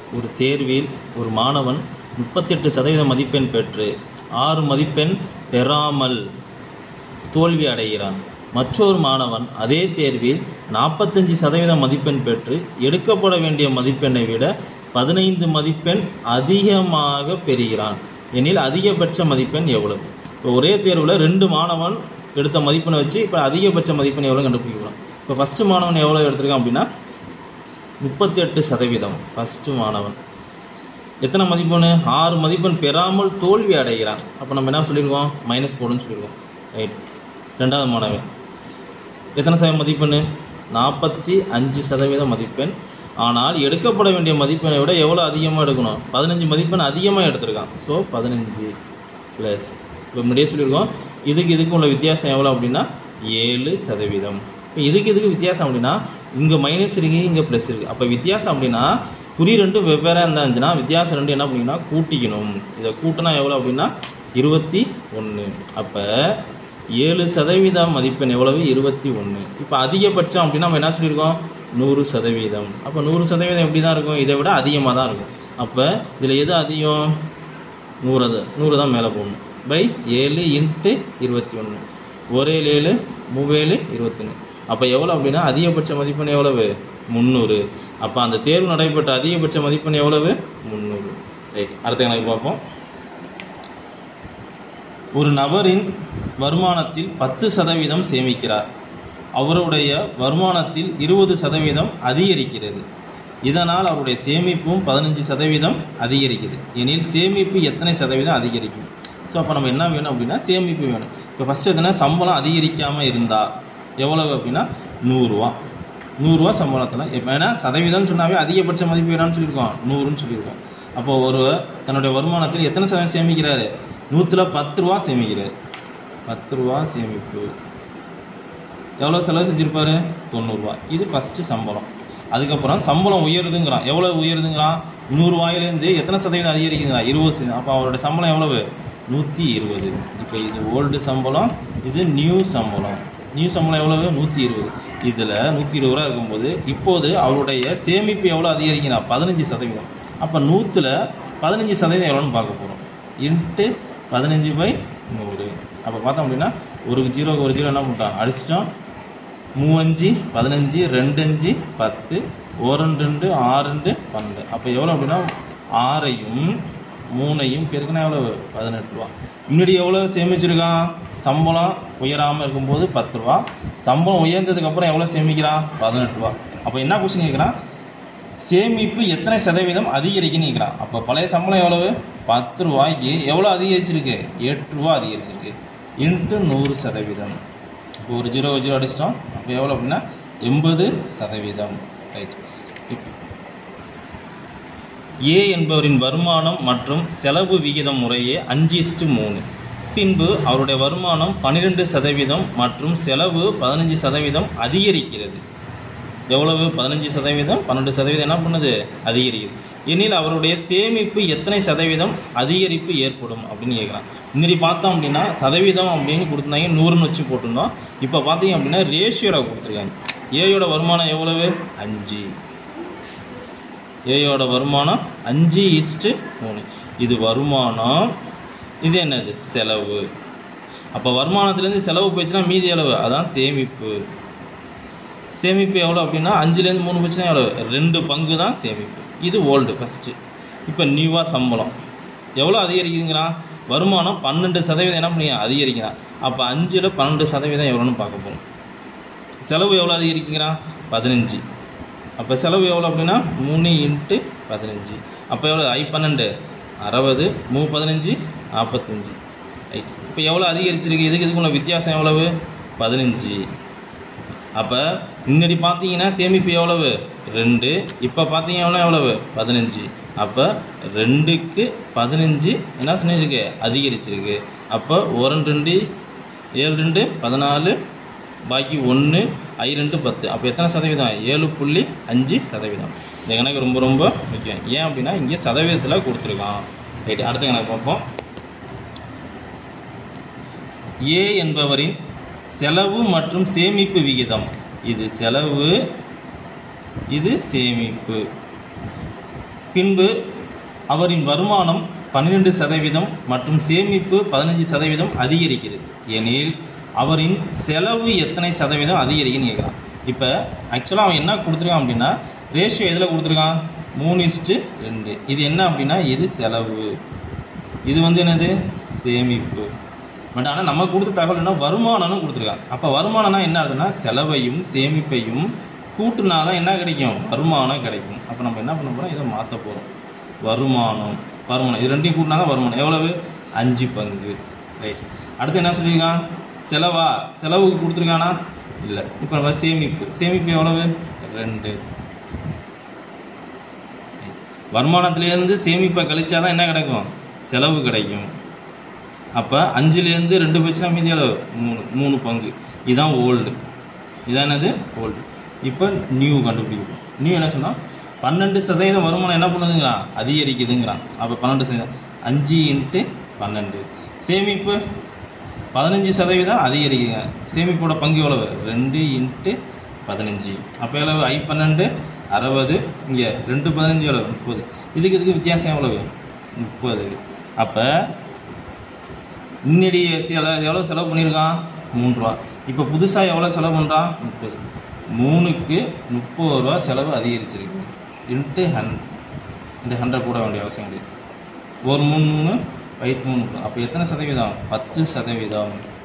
ஒரு தேர்வில் ஒரு மாணவன் முப்பத்தெட்டு சதவீத மதிப்பெண் பெற்று ஆறு மதிப்பெண் பெறாமல் தோல்வி அடைகிறான் மற்றொரு மாணவன் அதே தேர்வில் நாற்பத்தஞ்சு சதவீத மதிப்பெண் பெற்று எடுக்கப்பட வேண்டிய மதிப்பெண்ணை விட பதினைந்து மதிப்பெண் அதிகமாக பெறுகிறான் எனில் அதிகபட்ச மதிப்பெண் எவ்வளவு இப்போ ஒரே தேர்வில் ரெண்டு மாணவன் எடுத்த மதிப்பெண்ணை வச்சு இப்போ அதிகபட்ச மதிப்பெண் எவ்வளோ கண்டுபிடிக்கலாம் இப்போ ஃபஸ்ட்டு மாணவன் எவ்வளோ எடுத்திருக்கான் அப்படின்னா முப்பத்தெட்டு சதவீதம் ஃபஸ்ட்டு மாணவன் எத்தனை மதிப்பெண் ஆறு மதிப்பெண் பெறாமல் தோல்வி அடைகிறான் அப்போ நம்ம என்ன சொல்லியிருக்கோம் மைனஸ் போடுன்னு சொல்லியிருக்கோம் ரைட் ரெண்டாவது மாணவன் எத்தனை சதவீதம் மதிப்பெண் நாற்பத்தி அஞ்சு சதவீத மதிப்பெண் ஆனால் எடுக்கப்பட வேண்டிய மதிப்பெண்ணை விட எவ்வளோ அதிகமாக எடுக்கணும் பதினஞ்சு மதிப்பெண் அதிகமாக எடுத்திருக்கான் ஸோ பதினஞ்சு ப்ளஸ் இப்போ முன்னாடியே சொல்லியிருக்கோம் இதுக்கு இதுக்கு உள்ள வித்தியாசம் எவ்வளோ அப்படின்னா ஏழு சதவீதம் இப்போ இதுக்கு இதுக்கு வித்தியாசம் அப்படின்னா இங்கே மைனஸ் இருக்குது இங்கே ப்ளஸ் இருக்குது அப்போ வித்தியாசம் அப்படின்னா குறி ரெண்டும் வெவ்வேறாக இருந்தாச்சுன்னா வித்தியாசம் ரெண்டு என்ன பண்ணிங்கன்னா கூட்டிக்கணும் இதை கூட்டினா எவ்வளோ அப்படின்னா இருபத்தி ஒன்று அப்போ ஏழு சதவீத மதிப்பெண் எவ்வளவு இருபத்தி ஒன்று இப்போ அதிகபட்சம் அப்படின்னா நம்ம என்ன சொல்லியிருக்கோம் நூறு சதவீதம் அப்போ நூறு சதவீதம் எப்படி தான் இருக்கும் இதை விட அதிகமாக தான் இருக்கும் அப்போ இதில் எது அதிகம் நூறு அது நூறு தான் மேலே போகணும் பை ஏழு இன்ட்டு இருபத்தி ஒன்று ஒரேழு ஏழு மூவேழு இருபத்தொன்று அப்போ எவ்வளோ அப்படின்னா அதிகபட்ச மதிப்பெண் எவ்வளவு முந்நூறு அப்போ அந்த தேர்வு நடைபெற்ற அதிகபட்ச மதிப்பெண் எவ்வளவு முந்நூறு ரைட் அடுத்த கணக்கு பார்ப்போம் ஒரு நபரின் வருமானத்தில் பத்து சதவீதம் சேமிக்கிறார் அவருடைய வருமானத்தில் இருபது சதவீதம் அதிகரிக்கிறது இதனால் அவருடைய சேமிப்பும் பதினஞ்சு சதவீதம் அதிகரிக்குது எனில் சேமிப்பு எத்தனை சதவீதம் அதிகரிக்கும் ஸோ அப்போ நம்ம என்ன வேணும் அப்படின்னா சேமிப்பு வேணும் இப்போ ஃபஸ்ட்டு எதுனா சம்பளம் அதிகரிக்காமல் இருந்தால் எவ்வளவு அப்படின்னா நூறுரூவா நூறுரூவா சம்பளத்தில் இப்போ ஏன்னா சதவீதம் சொன்னாவே அதிகபட்ச மதிப்பு வேணாம்னு சொல்லியிருக்கோம் நூறுன்னு சொல்லியிருக்கோம் அப்போ ஒரு தன்னுடைய வருமானத்தில் எத்தனை சதவீதம் சேமிக்கிறாரு நூற்றில் பத்து ரூபா சேமிக்கிறார் பத்து ரூபா சேமிப்பு எவ்வளோ செலவு செஞ்சுருப்பாரு தொண்ணூறுரூவா இது ஃபஸ்ட்டு சம்பளம் அதுக்கப்புறம் சம்பளம் உயருதுங்கிறான் எவ்வளோ உயருதுங்கிறான் நூறுரூவாயிலேருந்து எத்தனை சதவீதம் அதிகரிக்குதுங்கிறான் இருபது சதவீதம் அப்போ அவரோட சம்பளம் எவ்வளவு நூற்றி இருபது இப்போ இது ஓல்டு சம்பளம் இது நியூ சம்பளம் நியூ சம்பளம் எவ்வளவு நூற்றி இருபது இதில் நூற்றி இருபது ரூபா இருக்கும்போது இப்போது அவருடைய சேமிப்பு எவ்வளோ அதிகரிக்கிறான் பதினஞ்சு சதவீதம் அப்போ நூற்றில் பதினஞ்சு சதவீதம் எவ்வளோன்னு பார்க்க போகிறோம் இன்ட்டு பதினஞ்சு பை நூறு அப்போ பார்த்தோம் அப்படின்னா ஒரு ஜீரோக்கு ஒரு ஜீரோ என்ன பண்ணிட்டோம் அடிச்சிட்டோம் மூவஞ்சு பதினஞ்சு ரெண்டஞ்சு பத்து ஒரு ரெண்டு ஆறு ரெண்டு பன்னெண்டு அப்போ எவ்வளோ அப்படின்னா ஆறையும் மூணையும் பெருக்குனா எவ்வளவு பதினெட்டு ரூபா முன்னாடி எவ்வளோ சேமிச்சிருக்கான் சம்பளம் உயராமல் இருக்கும்போது பத்து ரூபா சம்பளம் உயர்ந்ததுக்கப்புறம் எவ்வளோ சேமிக்கிறான் பதினெட்டு ரூபா அப்போ என்ன கொஸ்டின் கேட்குறான் சேமிப்பு எத்தனை சதவீதம் அதிகரிக்குன்னு கேட்குறான் அப்போ பழைய சம்பளம் எவ்வளவு பத்து ரூபாய்க்கு எவ்வளோ அதிகரிச்சிருக்கு எட்டு ரூபா அதிகரிச்சிருக்கு இன்ட்டு நூறு சதவீதம் இப்போ ஒரு ஜீரோ ஜீரோ அடிச்சிட்டோம் அப்போ எவ்வளோ அப்படின்னா எண்பது சதவீதம் ரைட் இப்போ ஏ என்பவரின் வருமானம் மற்றும் செலவு விகிதம் முறையே அஞ்சு இஸ்டு மூணு பின்பு அவருடைய வருமானம் பன்னிரெண்டு சதவீதம் மற்றும் செலவு பதினஞ்சு சதவீதம் அதிகரிக்கிறது எவ்வளவு பதினஞ்சு சதவீதம் பன்னெண்டு சதவீதம் என்ன பண்ணுது அதிகரிக்குது எனில் அவருடைய சேமிப்பு எத்தனை சதவீதம் அதிகரிப்பு ஏற்படும் அப்படின்னு கேட்குறான் முன்னாடி பார்த்தோம் அப்படின்னா சதவீதம் அப்படின்னு கொடுத்துருந்தாங்க நூறுன்னு வச்சு போட்டிருந்தோம் இப்போ பார்த்தீங்க அப்படின்னா ரேஷியோட கொடுத்துருக்காங்க ஏயோட வருமானம் எவ்வளவு அஞ்சு ஏயோட வருமானம் அஞ்சு ஈஸ்ட்டு மூணு இது வருமானம் இது என்னது செலவு அப்போ வருமானத்துலேருந்து செலவு போயிடுச்சுன்னா மீதி எவ்வளவு அதான் சேமிப்பு சேமிப்பு எவ்வளோ அப்படின்னா அஞ்சுலேருந்து மூணு போச்சுன்னா எவ்வளோ ரெண்டு பங்கு தான் சேமிப்பு இது ஓல்டு ஃபஸ்ட்டு இப்போ நியூவாக சம்பளம் எவ்வளோ அதிகரிக்குதுங்கிறான் வருமானம் பன்னெண்டு சதவீதம் என்ன பண்ணி அதிகரிக்கிறான் அப்போ அஞ்சில் பன்னெண்டு சதவீதம் எவ்வளோன்னு பார்க்க போகிறோம் செலவு எவ்வளோ அதிகரிக்குங்கிறான் பதினஞ்சு அப்போ செலவு எவ்வளோ அப்படின்னா மூணு இன்ட்டு பதினஞ்சு அப்போ எவ்வளோ ஐ பன்னெண்டு அறுபது மூ பதினஞ்சு நாற்பத்தஞ்சு ரைட் இப்போ எவ்வளோ அதிகரிச்சிருக்கு இதுக்கு இதுக்குள்ள வித்தியாசம் எவ்வளவு பதினஞ்சு அப்போ முன்னாடி பார்த்தீங்கன்னா சேமிப்பு எவ்வளவு ரெண்டு இப்போ பார்த்தீங்கன்னா எவ்வளவு பதினஞ்சு அப்போ ரெண்டுக்கு பதினஞ்சு என்ன செஞ்சிருக்கு அதிகரிச்சிருக்கு அப்போ ஒரு ரெண்டு ஏழு ரெண்டு பதினாலு பாக்கி ஒன்று ஐ ரெண்டு பத்து அப்போ எத்தனை சதவீதம் ஏழு புள்ளி அஞ்சு சதவீதம் இந்த கணக்கு ரொம்ப ரொம்ப முக்கியம் ஏன் அப்படின்னா இங்கே சதவீதத்தில் கொடுத்துருக்கான் ரைட் அடுத்த கணக்கு பார்ப்போம் ஏ என்பவரின் செலவு மற்றும் சேமிப்பு விகிதம் இது செலவு இது சேமிப்பு பின்பு அவரின் வருமானம் பன்னிரெண்டு சதவீதம் மற்றும் சேமிப்பு பதினஞ்சு சதவீதம் அதிகரிக்கிறது எனில் அவரின் செலவு எத்தனை சதவீதம் அதிகரிக்குன்னு கேட்குறான் இப்போ ஆக்சுவலாக அவன் என்ன கொடுத்துருக்கான் அப்படின்னா ரேஷியோ எதில் கொடுத்துருக்கான் மூணு இஸ்ட்டு ரெண்டு இது என்ன அப்படின்னா இது செலவு இது வந்து என்னது சேமிப்பு பட் ஆனால் நம்ம கொடுத்த தகவல் என்ன வருமானம்னு கொடுத்துருக்காங்க அப்போ வருமானம்னா என்ன ஆகுதுன்னா செலவையும் சேமிப்பையும் கூட்டுனா தான் என்ன கிடைக்கும் வருமானம் கிடைக்கும் அப்போ நம்ம என்ன பண்ண போகிறோம் இதை மாற்ற போகிறோம் வருமானம் வருமானம் இது ரெண்டையும் கூட்டினா தான் வருமானம் எவ்வளவு அஞ்சு பங்கு ரைட் அடுத்து என்ன சொல்லியிருக்கான் செலவா செலவுக்கு கொடுத்துருக்கானா இல்லை இப்போ நம்ம சேமிப்பு சேமிப்பு எவ்வளவு ரெண்டு வருமானத்திலேருந்து சேமிப்பை கழிச்சாதான் என்ன கிடைக்கும் செலவு கிடைக்கும் அப்போ அஞ்சுலேருந்து ரெண்டு போச்சுன்னா மீதி அளவு மூணு மூணு பங்கு இதுதான் ஓல்டு இதான் என்னது ஓல்டு இப்போ நியூ கண்டுபிடிக்கும் நியூ என்ன சொன்னால் பன்னெண்டு சதவீதம் வருமானம் என்ன பண்ணுதுங்கிறான் அதிகரிக்குதுங்கிறான் அப்போ பன்னெண்டு சதவீதம் அஞ்சு இன்ட்டு பன்னெண்டு சேமிப்பு பதினஞ்சு சதவீதம் அதிகரிக்குங்க சேமிப்போட பங்கு எவ்வளவு ரெண்டு இன்ட்டு பதினஞ்சு அப்போ எவ்வளவு ஐ பன்னெண்டு அறுபது இங்கே ரெண்டு பதினஞ்சு எவ்வளவு முப்பது இதுக்கு இதுக்கு வித்தியாசம் எவ்வளவு முப்பது அப்போ முன்னாடி செலவு எவ்வளோ செலவு பண்ணியிருக்கான் மூணு ரூபா இப்போ புதுசாக எவ்வளோ செலவு பண்ணுறான் முப்பது மூணுக்கு முப்பது ரூபா செலவு அதிகரிச்சிருக்கு இன்ட்டு ஹன் இந்த ஹண்ட்ரட் கூட வேண்டிய அவசியம் கிடையாது ஒரு மூணு மூணு வயிற்று மூணு அப்போ எத்தனை சதவீதம் பத்து சதவீதம்